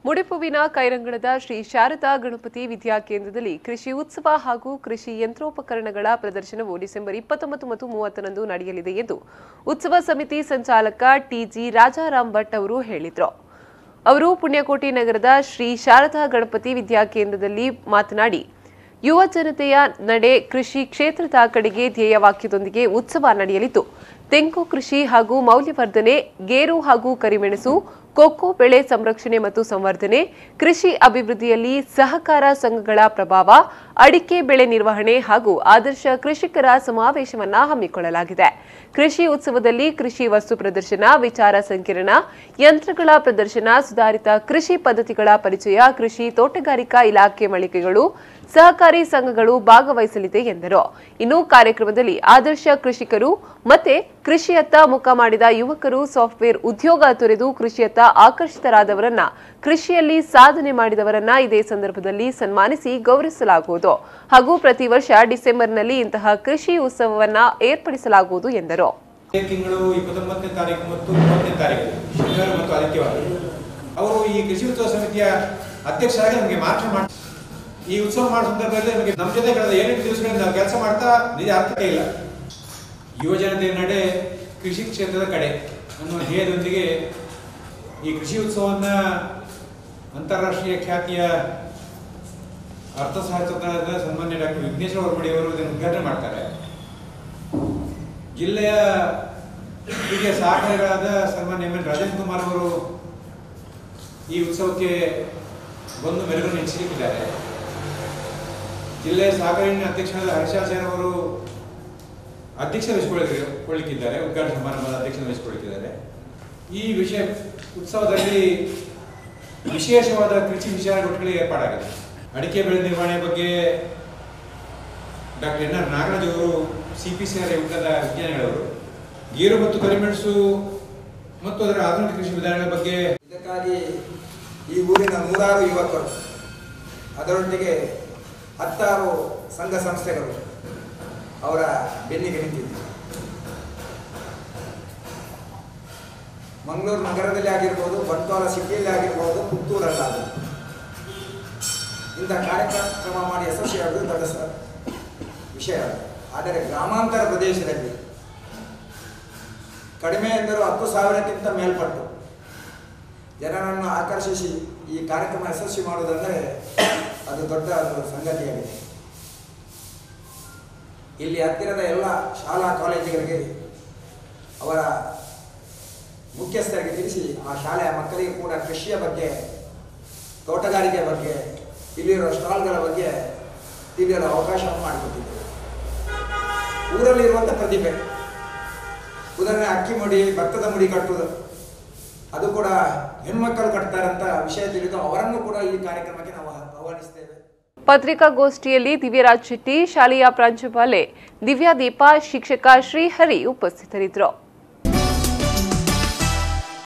ಮುಡಿಪುವಿನ ಕೈರಂಗಳದ ಶ್ರೀ ಶಾರದಾ ಗಣಪತಿ ವಿದ್ಯಾಕೇಂದ್ರದಲ್ಲಿ ಕೃಷಿ ಉತ್ಸವ ಹಾಗೂ ಕೃಷಿ ಯಂತ್ರೋಪಕರಣಗಳ ಪ್ರದರ್ಶನವು ಡಿಸೆಂಬರ್ ಇಪ್ಪತ್ತೊಂಬತ್ತು ಮತ್ತು ಮೂವತ್ತರಂದು ನಡೆಯಲಿದೆ ಎಂದು ಉತ್ಸವ ಸಮಿತಿ ಸಂಚಾಲಕ ಟಿಜಿ ರಾಜಾರಾಮ್ ಭಟ್ ಅವರು ಹೇಳಿದರು ಅವರು ಪುಣ್ಯಕೋಟಿ ನಗರದ ಶ್ರೀ ಶಾರದಾ ಗಣಪತಿ ವಿದ್ಯಾಕೇಂದ್ರದಲ್ಲಿ ಮಾತನಾಡಿ ಯುವ ಜನತೆಯ ನಡೆ ಕೃಷಿ ಕ್ಷೇತ್ರದ ಕಡೆಗೆ ಧ್ಯೇಯವಾಕ್ಯದೊಂದಿಗೆ ಉತ್ಸವ ನಡೆಯಲಿದ್ದು ತೆಂಗು ಕೃಷಿ ಹಾಗೂ ಮೌಲ್ಯವರ್ಧನೆ ಗೇರು ಹಾಗೂ ಕರಿಮೆಣಸು ಕೊಕ್ಕೋ ಬೆಳೆ ಸಂರಕ್ಷಣೆ ಮತ್ತು ಸಂವರ್ಧನೆ ಕೃಷಿ ಅಭಿವೃದ್ಧಿಯಲ್ಲಿ ಸಹಕಾರ ಸಂಘಗಳ ಪ್ರಭಾವ ಅಡಿಕೆ ಬೆಳೆ ನಿರ್ವಹಣೆ ಹಾಗೂ ಆದರ್ಶ ಕೃಷಿಕರ ಸಮಾವೇಶವನ್ನ ಹಮ್ಮಿಕೊಳ್ಳಲಾಗಿದೆ ಕೃಷಿ ಉತ್ಸವದಲ್ಲಿ ಕೃಷಿ ವಸ್ತು ಪ್ರದರ್ಶನ ವಿಚಾರ ಸಂಕಿರಣ ಯಂತ್ರಗಳ ಪ್ರದರ್ಶನ ಸುಧಾರಿತ ಕೃಷಿ ಪದ್ಧತಿಗಳ ಪರಿಚಯ ಕೃಷಿ ತೋಟಗಾರಿಕಾ ಇಲಾಖೆ ಮಳಿಗೆಗಳು ಸಹಕಾರಿ ಸಂಘಗಳು ಭಾಗವಹಿಸಲಿದೆ ಎಂದರು ಇನ್ನು ಕಾರ್ಯಕ್ರಮದಲ್ಲಿ ಆದರ್ಶ ಕೃಷಿಕರು ಮತ್ತೆ ಕೃಷಿಯತ್ತ ಮುಖ ಮಾಡಿದ ಯುವಕರು ಸಾಫ್ಟ್ವೇರ್ ಉದ್ಯೋಗ ತೊರೆದು ಕೃಷಿಯತ್ತ ಆಕರ್ಷಿತರಾದವರನ್ನ ಕೃಷಿಯಲ್ಲಿ ಸಾಧನೆ ಮಾಡಿದವರನ್ನ ಇದೇ ಸಂದರ್ಭದಲ್ಲಿ ಸನ್ಮಾನಿಸಿ ಗೌರವಿಸಲಾಗುವುದು ಹಾಗೂ ಪ್ರತಿ ವರ್ಷ ಡಿಸೆಂಬರ್ನಲ್ಲಿ ಇಂತಹ ಕೃಷಿ ಉತ್ಸವವನ್ನ ಏರ್ಪಡಿಸಲಾಗುವುದು ಎಂದರು ಇದೇ ತಿಂಗಳು ಇಪ್ಪತ್ತೊಂಬತ್ತನೇ ತಾರೀಕು ಮತ್ತು ಮೂವತ್ತನೇ ತಾರೀಕು ಶನಿವಾರ ಮತ್ತು ಆದಿತ್ಯವಾರ ಅವರು ಈ ಕೃಷಿ ಉತ್ಸವ ಸಮಿತಿಯ ಅಧ್ಯಕ್ಷರಾಗಿ ನಮಗೆ ಮಾರ್ಚ್ ಮಾಡಿ ಈ ಉತ್ಸವ ಮಾಡೋ ಸಂದರ್ಭದಲ್ಲಿ ನಮಗೆ ನಮ್ಮ ಜೊತೆ ಕಳೆದ ಏಳೆಂಟು ದಿವಸಗಳಿಂದ ನಾವು ಕೆಲಸ ಮಾಡ್ತಾ ನಿಜ ಅರ್ಥತೆ ಇಲ್ಲ ಯುವ ಜನತೆಯ ನಡೆ ಕೃಷಿ ಕ್ಷೇತ್ರದ ಕಡೆ ಅನ್ನುವ ಧ್ಯೇಯದೊಂದಿಗೆ ಈ ಕೃಷಿ ಉತ್ಸವವನ್ನ ಅಂತಾರಾಷ್ಟ್ರೀಯ ಖ್ಯಾತಿಯ ಅರ್ಥಶಾಸ್ತ್ರಜ್ಞರಾದ ಸನ್ಮಾನ್ಯ ಡಾಕ್ಟರ್ ವಿಘ್ನೇಶ್ವರ ವರ್ಮಡಿ ಅವರು ಇದನ್ನು ಉದ್ಘಾಟನೆ ಮಾಡ್ತಾರೆ ಜಿಲ್ಲೆಯ ಹಿರಿಯ ಸಹಕಾರಿಗಳಾದ ಸನ್ಮಾನ್ಯ ಎಂ ಎನ್ ರಾಜೇಂದ್ರ ಕುಮಾರ್ ಅವರು ಈ ಉತ್ಸವಕ್ಕೆ ಬಂದು ಮೆರುಗು ಹೆಚ್ಚಿಸಿದ್ದಾರೆ ಜಿಲ್ಲೆಯ ಸಹಕಾರಿ ಅಧ್ಯಕ್ಷರಾದ ಹರ್ಷಾಚಾರ್ಯ ಅವರು ಅಧ್ಯಕ್ಷ ವಹಿಸಿಕೊಳ್ಳಿಕ್ಕಿದ್ದಾರೆ ಉದ್ಘಾಟನಾ ಸಮಾರಂಭದ ಅಧ್ಯಕ್ಷ ವಹಿಸಿಕೊಳ್ಳಿಕ್ಕಿದ್ದಾರೆ ಈ ವಿಷಯ ಉತ್ಸವದಲ್ಲಿ ವಿಶೇಷವಾದ ಕೃಷಿ ವಿಚಾರಗೋಷ್ಠಿಗಳು ಏರ್ಪಾಡಾಗಿದೆ ಅಡಿಕೆ ಬೆಳೆ ನಿರ್ವಹಣೆ ಬಗ್ಗೆ ಡಾಕ್ಟರ್ ಎನ್ ಆರ್ ನಾಗರಾಜ್ ಅವರು ಸಿ ಪಿ ಸಿ ಆರ್ ವಿಭಾಗದ ವಿಜ್ಞಾನಿಗಳವರು ಗೇರು ಮತ್ತು ಕರಿಮೆಣಸು ಮತ್ತು ಅದರ ಆಧುನಿಕ ಕೃಷಿ ವಿಧಾನಗಳ ಬಗ್ಗೆ ಇದಕ್ಕಾಗಿ ಈ ಊರಿನ ನೂರಾರು ಯುವಕರು ಅದರೊಟ್ಟಿಗೆ ಹತ್ತಾರು ಸಂಘ ಸಂಸ್ಥೆಗಳು ಅವರ ಬೆನ್ನಿಗೆ ನಿಂತಿದ್ದರು ಮಂಗಳೂರು ನಗರದಲ್ಲಿ ಆಗಿರ್ಬೋದು ಬಂಟ್ವಾಳ ಸಿಟಿಯಲ್ಲಿ ಆಗಿರ್ಬೋದು ಪುತ್ತೂರಲ್ಲಾಗಬಹುದು ಇಂಥ ಕಾರ್ಯಕ್ರಮ ಮಾಡಿ ಯಶಸ್ವಿಯಾಗುವುದು ದೊಡ್ಡ ಸ ವಿಷಯ ಆದರೆ ಗ್ರಾಮಾಂತರ ಪ್ರದೇಶದಲ್ಲಿ ಕಡಿಮೆ ಎಂದರೂ ಹತ್ತು ಸಾವಿರಕ್ಕಿಂತ ಮೇಲ್ಪಟ್ಟು ಜನರನ್ನು ಆಕರ್ಷಿಸಿ ಈ ಕಾರ್ಯಕ್ರಮ ಯಶಸ್ವಿ ಮಾಡುವುದಂದರೆ ಅದು ದೊಡ್ಡ ಒಂದು ಸಂಗತಿಯಾಗಿದೆ ಇಲ್ಲಿ ಹತ್ತಿರದ ಎಲ್ಲ ಶಾಲಾ ಕಾಲೇಜುಗಳಿಗೆ ಅವರ ಮುಖ್ಯಸ್ಥರಿಗೆ ತಿಳಿಸಿ ಆ ಶಾಲೆಯ ಮಕ್ಕಳಿಗೆ ಕೂಡ ಕೃಷಿಯ ಬಗ್ಗೆ ತೋಟಗಾರಿಕೆ ಬಗ್ಗೆ ಇಲ್ಲಿರೋ ಸ್ಟಾಲ್ಗಳ ಬಗ್ಗೆ ತಿಳಿಯಲು ಅವಕಾಶವನ್ನು ಮಾಡಿಕೊಟ್ಟಿದ್ದೇವೆ ಊರಲ್ಲಿರುವಂಥ ಪ್ರತಿಭೆ ಉದಾಹರಣೆ ಅಕ್ಕಿ ಮುಡಿ ಭತ್ತದ ಮುಡಿ ಕಟ್ಟುವುದು ಅದು ಕೂಡ ಹೆಣ್ಮಕ್ಕಳು ಕಟ್ತಾರಂತ ವಿಷಯ ತಿಳಿದು ಅವರನ್ನು ಕೂಡ ಈ ಕಾರ್ಯಕ್ರಮಕ್ಕೆ ನಾವು ಆಹ್ವಾನಿಸ್ತೇವೆ ಪತ್ರಿಕಾಗೋಷ್ಠಿಯಲ್ಲಿ ದಿವ್ಯರಾಜ್ ಶೆಟ್ಟಿ ಶಾಲೆಯ ಪ್ರಾಂಶುಪಾಲೆ ದಿವ್ಯಾ ದೀಪ ಶಿಕ್ಷಕ ಶ್ರೀಹರಿ ಉಪಸ್ಥಿತರಿದ್ದರು